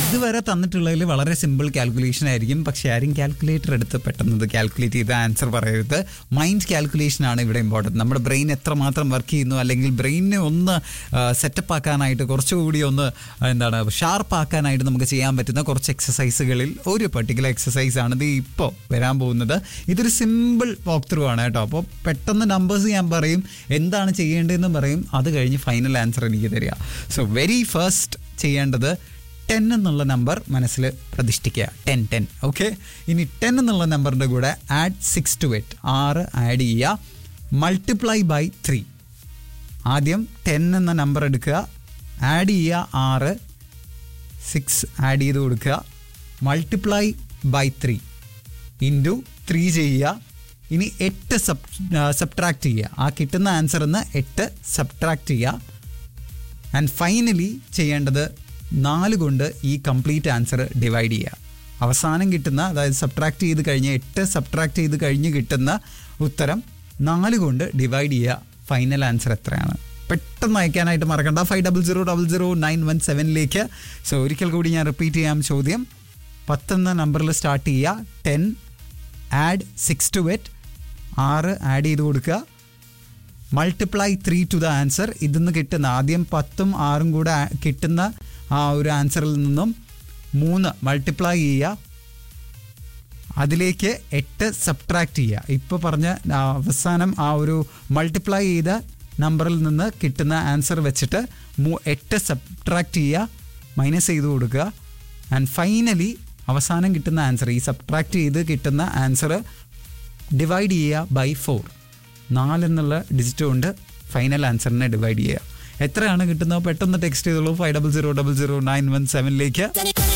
ഇതുവരെ തന്നിട്ടുള്ളതിൽ വളരെ simple calculation ആയിരിക്കും പക്ഷേ ആരും കാൽക്കുലേറ്റർ എടുത്ത് പെട്ടെന്ന് പെട്ടെന്ന് ചെയ്ത് ആൻസർ പറയരുത് മൈൻഡ് കാൽക്കുലേഷൻ ആണ് ഇവിടെ ഇമ്പോർട്ടൻറ്റ് നമ്മുടെ ബ്രെയിൻ എത്രമാത്രം വർക്ക് ചെയ്യുന്നു അല്ലെങ്കിൽ ബ്രെയിനിനെ ഒന്ന് സെറ്റപ്പ് ആക്കാനായിട്ട് കുറച്ചുകൂടി ഒന്ന് ആ, എന്താണ് ഷാർപ്പ് ആക്കാനായിട്ട് നമുക്ക് ചെയ്യാൻ പറ്റുന്ന കുറച്ച് എക്സസൈസുകളിൽ ഒരു പർട്ടിക്കുലർ എക്സസൈസ് ആണ് ഇത് ഇപ്പോൾ വരാൻ പോകുന്നത് ഇതൊരു സിമ്പിൾ വാക്ക് ത്രൂ ആണ് കേട്ടോ അപ്പോൾ പെട്ടെന്ന് നമ്പേഴ്സ് ഞാൻ പറയും എന്താണ് ചെയ്യേണ്ടതെന്ന് പറയും അത് കഴിഞ്ഞ് ഫൈനൽ ആൻസർ എനിക്ക് തരിക സോ വെരി ഫസ്റ്റ് ചെയ്യേണ്ടത് ടെൻ എന്നുള്ള നമ്പർ മനസ്സിൽ പ്രതിഷ്ഠിക്കുക ടെൻ ടെൻ ഓക്കെ ഇനി ടെൻ എന്നുള്ള നമ്പറിൻ്റെ കൂടെ ആഡ് സിക്സ് ടു എയ്റ്റ് ആറ് ആഡ് ചെയ്യുക മൾട്ടിപ്ലൈ ബൈ ത്രീ ആദ്യം ടെൻ എന്ന നമ്പർ എടുക്കുക ആഡ് ചെയ്യുക ആറ് സിക്സ് ആഡ് ചെയ്ത് കൊടുക്കുക multiply by three into three ചെയ്യുക ഇനി എട്ട് സബ് സബ്ട്രാക്ട് ചെയ്യുക ആ കിട്ടുന്ന ആൻസറിൽ നിന്ന് എട്ട് സബ്ട്രാക്ട് ചെയ്യുക ആൻഡ് ഫൈനലി ചെയ്യേണ്ടത് നാല് കൊണ്ട് ഈ കംപ്ലീറ്റ് ആൻസർ ഡിവൈഡ് ചെയ്യുക അവസാനം കിട്ടുന്ന അതായത് സബ്ട്രാക്ട് ചെയ്ത് കഴിഞ്ഞ് എട്ട് സബ്ട്രാക്ട് ചെയ്ത് കഴിഞ്ഞ് കിട്ടുന്ന ഉത്തരം നാല് കൊണ്ട് ഡിവൈഡ് ചെയ്യുക ഫൈനൽ ആൻസർ എത്രയാണ് പെട്ടെന്ന് അയക്കാനായിട്ട് മറക്കണ്ട five double zero double zero nine one സെവനിലേക്ക് സോ ഒരിക്കൽ കൂടി ഞാൻ റിപ്പീറ്റ് ചെയ്യാം ചോദ്യം പത്തെന്ന നമ്പറിൽ സ്റ്റാർട്ട് ചെയ്യുക ten add six to it ആറ് ആഡ് ചെയ്ത് കൊടുക്കുക multiply three to the answer ഇതിന്ന് കിട്ടുന്ന ആദ്യം പത്തും ആറും കൂടെ ആ- കിട്ടുന്ന ആ ഒരു ആൻസറിൽ നിന്നും മൂന്ന് മൾട്ടിപ്ലൈ ചെയ്യുക അതിലേക്ക് എട്ട് സബ്ട്രാക്ട് ചെയ്യുക ഇപ്പോൾ പറഞ്ഞ ആ അവസാനം ആ ഒരു മൾട്ടിപ്ലൈ ചെയ്ത നമ്പറിൽ നിന്ന് കിട്ടുന്ന ആൻസർ വെച്ചിട്ട് മൂ- എട്ട് സബ്ട്രാക്ട് ചെയ്യുക മൈനസ് ചെയ്ത് കൊടുക്കുക ആൻഡ് ഫൈനലി അവസാനം കിട്ടുന്ന ആൻസർ ഈ സബ്ട്രാക്ട് ചെയ്ത് കിട്ടുന്ന ആൻസർ ഡിവൈഡ് ചെയ്യുക ബൈ ഫോർ നാലെന്നുള്ള ഡിജിറ്റ് കൊണ്ട് ഫൈനൽ ആൻസറിനെ ഡിവൈഡ് ചെയ്യുക എത്രയാണ് കിട്ടുന്നത് പെട്ടെന്ന് ടെക്സ്റ്റ് ചെയ്തോളൂ five double zero double zero nine one സെവനിലേക്ക്